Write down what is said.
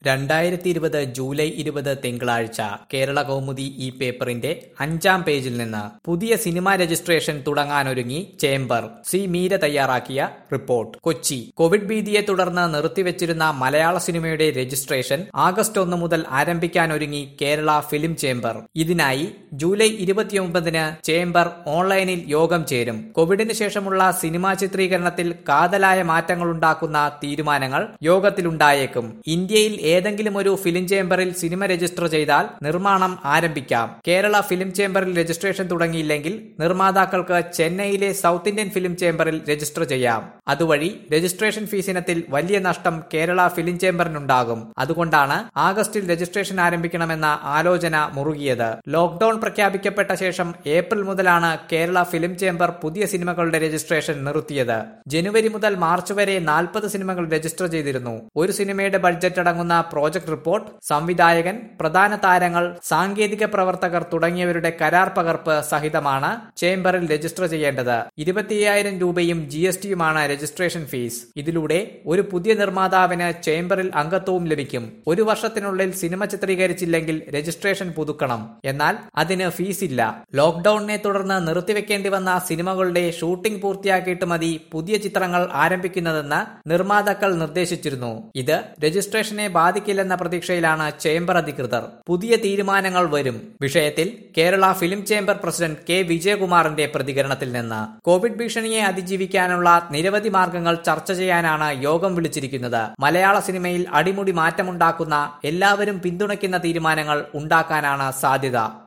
രണ്ടായിരത്തി ഇരുപത് ജൂലൈ ഇരുപത് തിങ്കളാഴ്ച കേരള കൗമുദി ഈ പേപ്പറിന്റെ അഞ്ചാം പേജിൽ നിന്ന് പുതിയ സിനിമാ രജിസ്ട്രേഷൻ തുടങ്ങാനൊരുങ്ങി ചേംബർ സി മീര തയ്യാറാക്കിയ റിപ്പോർട്ട് കൊച്ചി കോവിഡ് ഭീതിയെ തുടർന്ന് നിർത്തിവെച്ചിരുന്ന മലയാള സിനിമയുടെ രജിസ്ട്രേഷൻ ആഗസ്റ്റ് ഒന്ന് മുതൽ ആരംഭിക്കാനൊരുങ്ങി കേരള ഫിലിം ചേംബർ ഇതിനായി ജൂലൈ ഇരുപത്തിയൊമ്പതിന് ചേംബർ ഓൺലൈനിൽ യോഗം ചേരും കോവിഡിന് ശേഷമുള്ള സിനിമാ ചിത്രീകരണത്തിൽ കാതലായ മാറ്റങ്ങളുണ്ടാക്കുന്ന തീരുമാനങ്ങൾ യോഗത്തിലുണ്ടായേക്കും ഇന്ത്യയിൽ ഏതെങ്കിലും ഒരു ഫിലിം ചേംബറിൽ സിനിമ രജിസ്റ്റർ ചെയ്താൽ നിർമ്മാണം ആരംഭിക്കാം കേരള ഫിലിം ചേംബറിൽ രജിസ്ട്രേഷൻ തുടങ്ങിയില്ലെങ്കിൽ നിർമ്മാതാക്കൾക്ക് ചെന്നൈയിലെ സൗത്ത് ഇന്ത്യൻ ഫിലിം ചേംബറിൽ രജിസ്റ്റർ ചെയ്യാം അതുവഴി രജിസ്ട്രേഷൻ ഫീസ് ഇനത്തിൽ വലിയ നഷ്ടം കേരള ഫിലിം ചേംബറിനുണ്ടാകും അതുകൊണ്ടാണ് ആഗസ്റ്റിൽ രജിസ്ട്രേഷൻ ആരംഭിക്കണമെന്ന ആലോചന മുറുകിയത് ലോക്ഡൌൺ പ്രഖ്യാപിക്കപ്പെട്ട ശേഷം ഏപ്രിൽ മുതലാണ് കേരള ഫിലിം ചേംബർ പുതിയ സിനിമകളുടെ രജിസ്ട്രേഷൻ നിർത്തിയത് ജനുവരി മുതൽ മാർച്ച് വരെ നാൽപ്പത് സിനിമകൾ രജിസ്റ്റർ ചെയ്തിരുന്നു ഒരു സിനിമയുടെ ബഡ്ജറ്റ് അടങ്ങുന്ന പ്രോജക്ട് റിപ്പോർട്ട് സംവിധായകൻ പ്രധാന താരങ്ങൾ സാങ്കേതിക പ്രവർത്തകർ തുടങ്ങിയവരുടെ കരാർ പകർപ്പ് സഹിതമാണ് ചേംബറിൽ രജിസ്റ്റർ ചെയ്യേണ്ടത് ഇരുപത്തിയ്യായിരം രൂപയും ജി എസ് ടിയുമാണ് രജിസ്ട്രേഷൻ ഫീസ് ഇതിലൂടെ ഒരു പുതിയ നിർമ്മാതാവിന് ചേംബറിൽ അംഗത്വവും ലഭിക്കും ഒരു വർഷത്തിനുള്ളിൽ സിനിമ ചിത്രീകരിച്ചില്ലെങ്കിൽ രജിസ്ട്രേഷൻ പുതുക്കണം എന്നാൽ അതിന് ഫീസ് ഇല്ല ലോക്ഡൌണിനെ തുടർന്ന് നിർത്തിവെക്കേണ്ടി വന്ന സിനിമകളുടെ ഷൂട്ടിംഗ് പൂർത്തിയാക്കിയിട്ട് മതി പുതിയ ചിത്രങ്ങൾ ആരംഭിക്കുന്നതെന്ന് നിർമ്മാതാക്കൾ നിർദ്ദേശിച്ചിരുന്നു ഇത് രജിസ്ട്രേഷനെ ബാധിക്കില്ലെന്ന പ്രതീക്ഷയിലാണ് ചേംബർ അധികൃതർ പുതിയ തീരുമാനങ്ങൾ വരും വിഷയത്തിൽ Kerala film chamber president K വിജയകുമാറിന്റെ പ്രതികരണത്തിൽ നിന്ന് കോവിഡ് ഭീഷണിയെ അതിജീവിക്കാനുള്ള നിരവധി മാർഗങ്ങൾ ചർച്ച ചെയ്യാനാണ് യോഗം വിളിച്ചിരിക്കുന്നത് മലയാള സിനിമയിൽ അടിമുടി മാറ്റമുണ്ടാക്കുന്ന എല്ലാവരും പിന്തുണയ്ക്കുന്ന തീരുമാനങ്ങൾ ഉണ്ടാക്കാനാണ് സാധ്യത